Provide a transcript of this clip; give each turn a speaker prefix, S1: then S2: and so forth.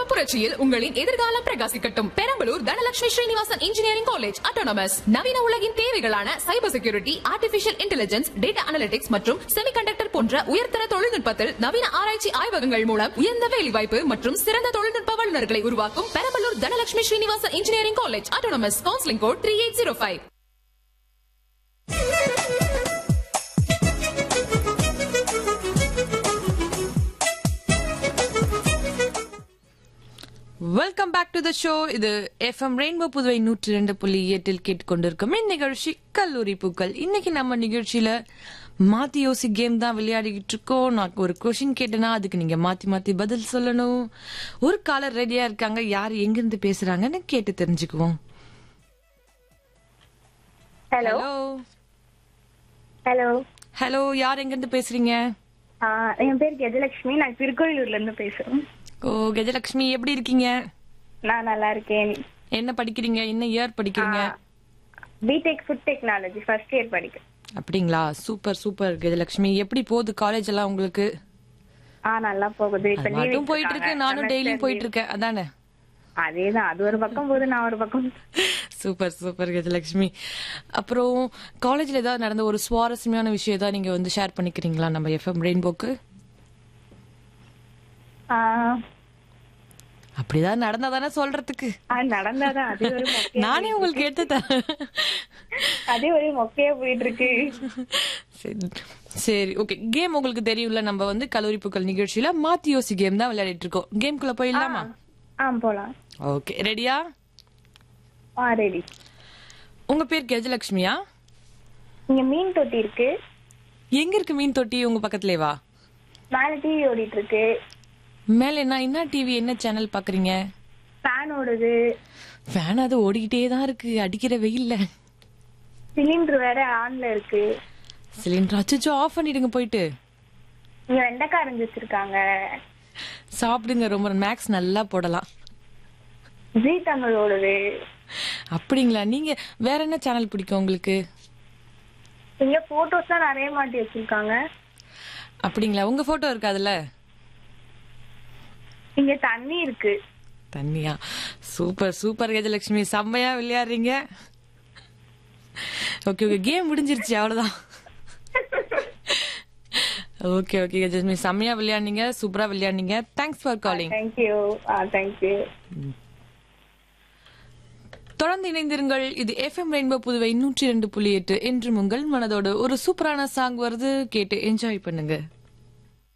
S1: தொழில்நுட்ப புரட்சியில் உங்களின் எதிர்காலம் பிரகாசிக்கட்டும் Perambalur Dhanalakshmi Srinivasan engineering college autonomous நவீன உலகின் தேவைகளான cyber security artificial intelligence data analytics மற்றும் செமிகண்டக்டர் போன்ற உயர்தர தொழில்நுட்பத்தில் நவீன ஆராய்ச்சி ஆய்வகங்கள் மூலம் உயர்ந்த வேலைவாய்ப்பு மற்றும் சிறந்த தொழில்நுட்ப வல்லுநர்களை உருவாக்கும் Perambalur Dhanalakshmi Srinivasan engineering college autonomous counselling code three eight zero five
S2: welcome back to the show இது எஃப்எம் ரெயின்போ புதுவை நூற்றி ரெண்டு புள்ளி எட்டில் கேட்டுக்கொண்டிருக்கும் இந்நிகழ்ச்சி கல்லூரி பூக்கள் இன்னைக்கு நம்ம நிகழ்ச்சியில மாத்தி யோசி கேம் தான் விளையாடிக்கிட்டு இருக்கோம் நான் ஒரு கொஷின் கேட்டேன்னா அதுக்கு நீங்க மாத்தி மாத்தி பதில் சொல்லணும் ஒரு காலர் ரெடியா இருக்காங்க யார் எங்கிருந்து பேசுறாங்கன்னு கேட்டு தெரிஞ்சுக்குவோம்
S3: ஹலோ
S2: ஹலோ
S3: ஹலோ
S2: ஹலோ யார் எங்கிருந்து பேசுறீங்க
S3: என் பேர் கஜலட்சுமி நான் திருக்கோயிலூர்ல இருந்து பேசுறேன்
S2: ஓ கஜலட்சுமி எப்படி இருக்கீங்க
S3: நான் நல்லா இருக்கேன்
S2: என்ன படிக்கிறீங்க என்ன இயர் படிக்கிறீங்க
S3: BTech food technology first year படிக்கிறேன்
S2: அப்படிங்களா சூப்பர் சூப்பர் கஜலட்சுமி எப்படி போகுது காலேஜ் எல்லாம் உங்களுக்கு
S3: ஆ நல்லா போகுது இப்ப
S2: அது
S3: leave
S2: மட்டும் போயிட்டு இருக்கு
S3: விட்டுருக்காங்க.
S2: நானும்
S3: semester
S2: டெய்லியும் போயிட்டு
S3: leave.
S2: இருக்கேன் அதானே
S3: அதேதான் அது ஒரு பக்கம் போகுது நான் ஒரு பக்கம்
S2: சூப்பர் சூப்பர் கஜலட்சுமி அப்புறம் காலேஜ்ல ஏதாவது நடந்த ஒரு சுவாரஸ்யமான விஷயம் ஏதாவது நீங்க வந்து ஷேர் பண்ணிக்கிறீங்களா நம்ம எஃப்எம் ரெயின்போக்கு
S3: ஆ,
S2: அப்படிதான் நடந்தா தானே சொல்றதுக்கு
S3: ஆ, நடந்தாதான் அதே ஒரு மொக்கையா
S2: நானே உங்களுக்கு எடுத்து தரேன்
S3: அதே ஒரு மொக்கையா போயிட்டு இருக்கு
S2: சரி சரி ஓகே கேம் உங்களுக்கு தெரியும்ல நம்ம வந்து கல்லூரி பூக்கள் நிகழ்ச்சியில மாத்தி யோசி கேம் தான் விளையாடிட்டு இருக்கோம் கேம்குள்ள போயிடலாமா
S3: ஆ போலாம்
S2: ஓகே ரெடியா
S3: ஆ ரெடி
S2: உங்க பேர் கஜலட்சுமியா
S3: இங்க மீன் தொட்டி இருக்கு
S2: எங்க இருக்கு மீன் தொட்டி உங்க பக்கத்துலயே வா
S3: மேல டிவி ஓடிட்டு இருக்கு
S2: மேல என்ன என்ன டிவி என்ன சேனல் பாக்குறீங்க
S3: ஃபேன் ஓடுது
S2: ஃபேன் அது ஓடிக்கிட்டே தான் இருக்கு அடிக்கிற வெயில்ல
S3: சிலிண்டர் வேற ஆன்ல இருக்கு
S2: சிலிண்டர் அச்சோ ஆஃப் பண்ணிடுங்க போயிட்டு
S3: இங்க வெண்டைக்காய் அரைஞ்சு வச்சிருக்காங்க
S2: சாப்பிடுங்க ரொம்ப மேக்ஸ் நல்லா போடலாம்
S3: ஜி தமிழ் ஓடுது
S2: அப்படிங்களா நீங்க வேற என்ன சேனல் பிடிக்கும் உங்களுக்கு
S3: இங்க போட்டோஸ் தான் நிறைய மாட்டி வச்சிருக்காங்க
S2: அப்படிங்களா உங்க போட்டோ இருக்கு அதுல
S3: இங்க தண்ணி இருக்கு
S2: தண்ணியா சூப்பர் சூப்பர் கஜலட்சுமி செம்மையா விளையாடுறீங்க ஓகே ஓகே கேம் முடிஞ்சிருச்சு அவ்வளவுதான் ஓகே ஓகே கஜலட்சுமி செம்மையா விளையாடுனீங்க சூப்பரா விளையாடுனீங்க தேங்க்ஸ் ஃபார் காலிங்
S3: தேங்க்யூ ஆ தேங்க்யூ
S2: தொடர்ந்து இணைந்திருங்கள் இது எஃப்எம் ரெயின்போ புதுவை நூற்றி ரெண்டு புள்ளி எட்டு என்று உங்கள் மனதோடு ஒரு சூப்பரான சாங் வருது கேட்டு என்ஜாய் பண்ணுங்க